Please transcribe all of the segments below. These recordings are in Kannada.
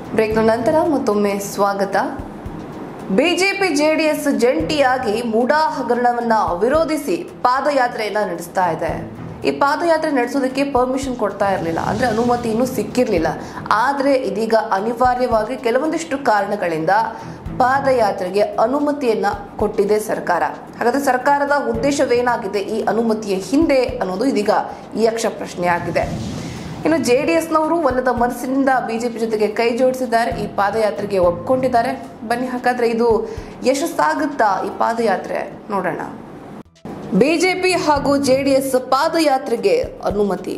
ಬ್ರೇಕ್ನ ನಂತರ ಮತ್ತೊಮ್ಮೆ ಸ್ವಾಗತ ಬಿಜೆಪಿ ಜೆಡಿಎಸ್ ಜಂಟಿಯಾಗಿ ಮೂಡಾ ಹಗರಣವನ್ನ ವಿರೋಧಿಸಿ ಪಾದಯಾತ್ರೆಯನ್ನ ನಡೆಸ್ತಾ ಇದೆ ಈ ಪಾದಯಾತ್ರೆ ನಡೆಸೋದಕ್ಕೆ ಪರ್ಮಿಷನ್ ಕೊಡ್ತಾ ಇರಲಿಲ್ಲ ಅಂದ್ರೆ ಅನುಮತಿ ಇನ್ನೂ ಸಿಕ್ಕಿರಲಿಲ್ಲ ಆದರೆ ಇದೀಗ ಅನಿವಾರ್ಯವಾಗಿ ಕೆಲವೊಂದಿಷ್ಟು ಕಾರಣಗಳಿಂದ ಪಾದಯಾತ್ರೆಗೆ ಅನುಮತಿಯನ್ನ ಕೊಟ್ಟಿದೆ ಸರ್ಕಾರ ಹಾಗಾದ್ರೆ ಸರ್ಕಾರದ ಉದ್ದೇಶವೇನಾಗಿದೆ ಈ ಅನುಮತಿಯ ಹಿಂದೆ ಅನ್ನೋದು ಇದೀಗ ಯಕ್ಷ ಪ್ರಶ್ನೆ ಆಗಿದೆ ಇನ್ನು ಜೆ ಡಿ ಎಸ್ನವರು ಒಲ್ಲದ ಮನಸ್ಸಿನಿಂದ ಬಿಜೆಪಿ ಜೊತೆಗೆ ಕೈ ಜೋಡಿಸಿದ್ದಾರೆ ಈ ಪಾದಯಾತ್ರೆಗೆ ಒಪ್ಕೊಂಡಿದ್ದಾರೆ ಬನ್ನಿ ಹಾಗಾದ್ರೆ ಇದು ಯಶಸ್ಸಾಗುತ್ತಾ ಈ ಪಾದಯಾತ್ರೆ ನೋಡೋಣ ಬಿಜೆಪಿ ಹಾಗೂ ಜೆಡಿಎಸ್ ಪಾದಯಾತ್ರೆಗೆ ಅನುಮತಿ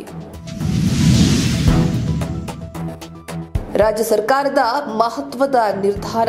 ರಾಜ್ಯ ಸರ್ಕಾರದ ಮಹತ್ವದ ನಿರ್ಧಾರ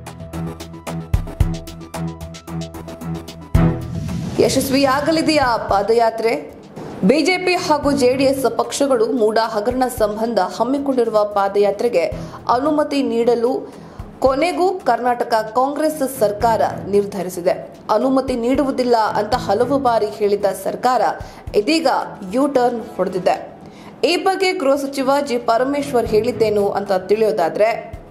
ಯಶಸ್ವಿಯಾಗಲಿದೆಯಾ ಪಾದಯಾತ್ರೆ ಬಿಜೆಪಿ ಹಾಗೂ ಜೆಡಿಎಸ್ ಪಕ್ಷಗಳು ಮೂಡಾ ಹಗರಣ ಸಂಬಂಧ ಹಮ್ಮಿಕೊಂಡಿರುವ ಪಾದಯಾತ್ರೆಗೆ ಅನುಮತಿ ನೀಡಲು ಕೊನೆಗೂ ಕರ್ನಾಟಕ ಕಾಂಗ್ರೆಸ್ ಸರ್ಕಾರ ನಿರ್ಧರಿಸಿದೆ ಅನುಮತಿ ನೀಡುವುದಿಲ್ಲ ಅಂತ ಹಲವು ಬಾರಿ ಹೇಳಿದ ಸರ್ಕಾರ ಇದೀಗ ಯು ಟರ್ನ್ ಹೊಡೆದಿದೆ ಈ ಬಗ್ಗೆ ಗೃಹ ಸಚಿವ ಜಿ ಪರಮೇಶ್ವರ್ ಹೇಳಿದ್ದೇನು ಅಂತ ತಿಳಿಯೋದಾದ್ರೆ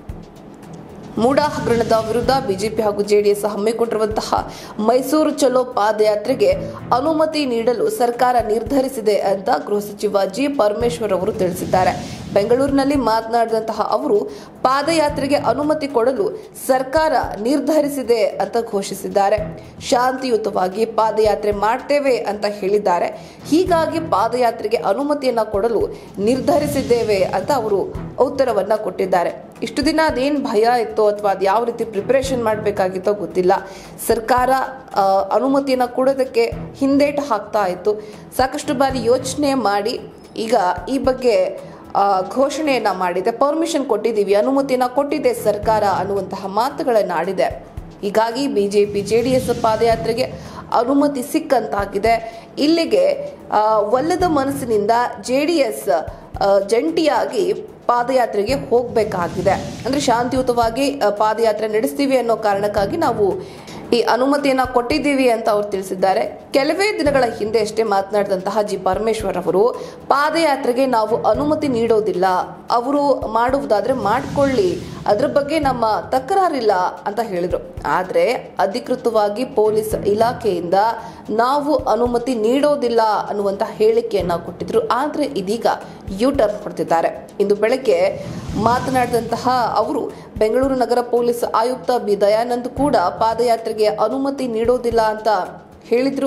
ಮೂಡಾ ಹಗರಣದ ವಿರುದ್ಧ ಬಿಜೆಪಿ ಹಾಗೂ ಜೆಡಿಎಸ್ ಹಮ್ಮಿಕೊಂಡಿರುವಂತಹ ಮೈಸೂರು ಚಲೋ ಪಾದಯಾತ್ರೆಗೆ ಅನುಮತಿ ನೀಡಲು ಸರ್ಕಾರ ನಿರ್ಧರಿಸಿದೆ ಅಂತ ಗೃಹ ಸಚಿವ ಜಿ ಪರಮೇಶ್ವರ್ ಅವರು ತಿಳಿಸಿದ್ದಾರೆ ಬೆಂಗಳೂರಿನಲ್ಲಿ ಮಾತನಾಡಿದಂತಹ ಅವರು ಪಾದಯಾತ್ರೆಗೆ ಅನುಮತಿ ಕೊಡಲು ಸರ್ಕಾರ ನಿರ್ಧರಿಸಿದೆ ಅಂತ ಘೋಷಿಸಿದ್ದಾರೆ ಶಾಂತಿಯುತವಾಗಿ ಪಾದಯಾತ್ರೆ ಮಾಡ್ತೇವೆ ಅಂತ ಹೇಳಿದ್ದಾರೆ ಹೀಗಾಗಿ ಪಾದಯಾತ್ರೆಗೆ ಅನುಮತಿಯನ್ನ ಕೊಡಲು ನಿರ್ಧರಿಸಿದ್ದೇವೆ ಅಂತ ಅವರು ಉತ್ತರವನ್ನ ಕೊಟ್ಟಿದ್ದಾರೆ ಇಷ್ಟು ದಿನ ಅದೇನು ಭಯ ಇತ್ತೋ ಅಥವಾ ಅದು ಯಾವ ರೀತಿ ಪ್ರಿಪರೇಷನ್ ಮಾಡಬೇಕಾಗಿತ್ತೋ ಗೊತ್ತಿಲ್ಲ ಸರ್ಕಾರ ಆ, ಅನುಮತಿಯನ್ನ ಕೊಡೋದಕ್ಕೆ ಹಿಂದೇಟು ಹಾಕ್ತಾ ಇತ್ತು ಸಾಕಷ್ಟು ಬಾರಿ ಯೋಚನೆ ಮಾಡಿ ಈಗ ಈ ಬಗ್ಗೆ ಆ, ಘೋಷಣೆಯನ್ನ ಮಾಡಿದೆ ಪರ್ಮಿಷನ್ ಕೊಟ್ಟಿದ್ದೀವಿ ಅನುಮತಿಯನ್ನ ಕೊಟ್ಟಿದೆ ಸರ್ಕಾರ ಅನ್ನುವಂತಹ ಮಾತುಗಳನ್ನ ಆಡಿದೆ ಹೀಗಾಗಿ ಬಿಜೆಪಿ ಜೆಡಿಎಸ್ ಪಾದಯಾತ್ರೆಗೆ ಅನುಮತಿ ಸಿಕ್ಕಂತಾಗಿದೆ ಇಲ್ಲಿಗೆ ಆ, ಒಲ್ಲದ ಮನಸ್ಸಿನಿಂದ ಜೆಡಿಎಸ್ ಜಂಟಿಯಾಗಿ ಪಾದಯಾತ್ರೆಗೆ ಹೋಗಬೇಕಾಗಿದೆ ಅಂದ್ರೆ ಶಾಂತಿಯುತವಾಗಿ ಆ, ಪಾದಯಾತ್ರೆ ನಡೆಸ್ತೀವಿ ಅನ್ನೋ ಕಾರಣಕ್ಕಾಗಿ ನಾವು ಈ ಅನುಮತಿಯನ್ನ ಕೊಟ್ಟಿದ್ದೀವಿ ಅಂತ ಅವರು ತಿಳಿಸಿದ್ದಾರೆ ಕೆಲವೇ ದಿನಗಳ ಹಿಂದೆ ಅಷ್ಟೇ ಮಾತನಾಡಿದಂತಹ ಜಿ ಪರಮೇಶ್ವರ್ ಅವರು ಪಾದಯಾತ್ರೆಗೆ ನಾವು ಅನುಮತಿ ನೀಡೋದಿಲ್ಲ ಅವರು ಮಾಡುವುದಾದ್ರೆ ಮಾಡ್ಕೊಳ್ಳಿ ಅದ್ರ ಬಗ್ಗೆ ನಮ್ಮ ತಕರಾರಿಲ್ಲ ಅಂತ ಹೇಳಿದ್ರು ಆದ್ರೆ ಅಧಿಕೃತವಾಗಿ ಪೊಲೀಸ್ ಇಲಾಖೆಯಿಂದ ನಾವು ಅನುಮತಿ ನೀಡೋದಿಲ್ಲ ಅನ್ನುವಂತ ಹೇಳಿಕೆಯನ್ನ ಕೊಟ್ಟಿದ್ರು ಆದ್ರೆ ಇದೀಗ ಯು ಟರ್ನ್ ಹೊಡೆದಿದ್ದಾರೆ ಇಂದು ಬೆಳಗ್ಗೆ ಮಾತನಾಡಿದಂತಹ ಅವರು ಬೆಂಗಳೂರು ನಗರ ಪೊಲೀಸ್ ಆಯುಕ್ತ ಬಿ ದಯಾನಂದ್ ಕೂಡ ಪಾದಯಾತ್ರೆಗೆ ಅನುಮತಿ ನೀಡೋದಿಲ್ಲ ಅಂತ ಹೇಳಿದ್ರು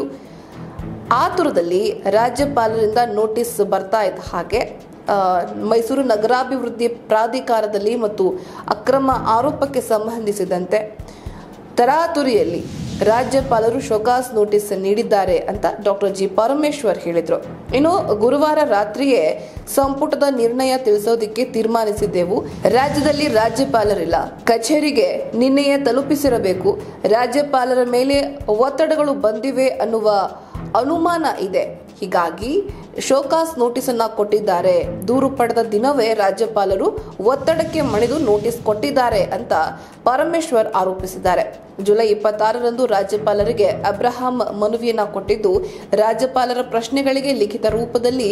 ಆತುರದಲ್ಲಿ ರಾಜ್ಯಪಾಲರಿಂದ ನೋಟಿಸ್ ಬರ್ತಾ ಇದ್ದ ಹಾಗೆ ಆ, ಮೈಸೂರು ನಗರಾಭಿವೃದ್ಧಿ ಪ್ರಾಧಿಕಾರದಲ್ಲಿ ಮತ್ತು ಅಕ್ರಮ ಆರೋಪಕ್ಕೆ ಸಂಬಂಧಿಸಿದಂತೆ ತರಾತುರಿಯಲ್ಲಿ ರಾಜ್ಯಪಾಲರು ಶೋಕಾಸ್ ನೋಟಿಸ್ ನೀಡಿದ್ದಾರೆ ಅಂತ ಡಾಕ್ಟರ್ ಜಿ ಪರಮೇಶ್ವರ್ ಹೇಳಿದ್ರು ಇನ್ನು ಗುರುವಾರ ರಾತ್ರಿಯೇ ಸಂಪುಟದ ನಿರ್ಣಯ ತಿಳಿಸೋದಿಕ್ಕೆ ತೀರ್ಮಾನಿಸಿದ್ದೆವು ರಾಜ್ಯದಲ್ಲಿ ರಾಜ್ಯಪಾಲರಿಲ್ಲ ಕಚೇರಿಗೆ ನಿನ್ನೆಯೇ ತಲುಪಿಸಿರಬೇಕು ರಾಜ್ಯಪಾಲರ ಮೇಲೆ ಒತ್ತಡಗಳು ಬಂದಿವೆ ಅನ್ನುವ ಅನುಮಾನ ಇದೆ ಹೀಗಾಗಿ ಶೋಕಾಸ್ ನೋಟಿಸ್ ಅನ್ನ ಕೊಟ್ಟಿದ್ದಾರೆ ದೂರು ಪಡೆದ ದಿನವೇ ರಾಜ್ಯಪಾಲರು ಒತ್ತಡಕ್ಕೆ ಮಣಿದು ನೋಟಿಸ್ ಕೊಟ್ಟಿದ್ದಾರೆ ಅಂತ ಪರಮೇಶ್ವರ್ ಆರೋಪಿಸಿದ್ದಾರೆ ಜುಲೈ ಇಪ್ಪತ್ತಾರರಂದು ರಾಜ್ಯಪಾಲರಿಗೆ ಅಬ್ರಹಾಂ ಮನವಿಯನ್ನ ಕೊಟ್ಟಿದ್ದು ರಾಜ್ಯಪಾಲರ ಪ್ರಶ್ನೆಗಳಿಗೆ ಲಿಖಿತ ರೂಪದಲ್ಲಿ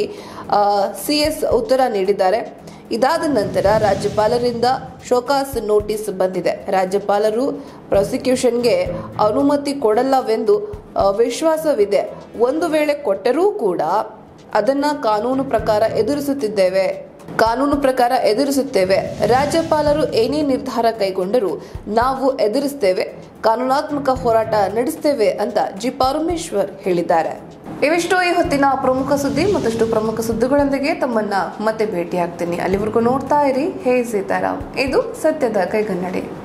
ಸಿಎಸ್ ಉತ್ತರ ನೀಡಿದ್ದಾರೆ ಇದಾದ ನಂತರ ರಾಜ್ಯಪಾಲರಿಂದ ಶೋಕಾಸ್ ನೋಟಿಸ್ ಬಂದಿದೆ ರಾಜ್ಯಪಾಲರು ಪ್ರಾಸಿಕ್ಯೂಷನ್ಗೆ ಅನುಮತಿ ಕೊಡಲ್ಲವೆಂದು ಆ, ವಿಶ್ವಾಸವಿದೆ ಒಂದು ವೇಳೆ ಕೊಟ್ಟರೂ ಕೂಡ ಅದನ್ನ ಕಾನೂನು ಪ್ರಕಾರ ಎದುರಿಸುತ್ತಿದ್ದೇವೆ ಕಾನೂನು ಪ್ರಕಾರ ಎದುರಿಸುತ್ತೇವೆ ರಾಜ್ಯಪಾಲರು ಏನೇ ನಿರ್ಧಾರ ಕೈಗೊಂಡರೂ ನಾವು ಎದುರಿಸ್ತೇವೆ ಕಾನೂನಾತ್ಮಕ ಹೋರಾಟ ನಡೆಸ್ತೇವೆ ಅಂತ ಜಿ ಪರಮೇಶ್ವರ್ ಹೇಳಿದ್ದಾರೆ ಇವಿಷ್ಟು ಈ ಹೊತ್ತಿನ ಪ್ರಮುಖ ಸುದ್ದಿ ಮತ್ತಷ್ಟು ಪ್ರಮುಖ ಸುದ್ದಿಗಳೊಂದಿಗೆ ತಮ್ಮನ್ನ ಮತ್ತೆ ಭೇಟಿ ಆಗ್ತೀನಿ ಅಲ್ಲಿವರೆಗೂ ನೋಡ್ತಾ ಇರಿ ಹೇ ಸೀತಾರಾಮ್ ಇದು ಸತ್ಯದ ಕೈಗನ್ನಡಿ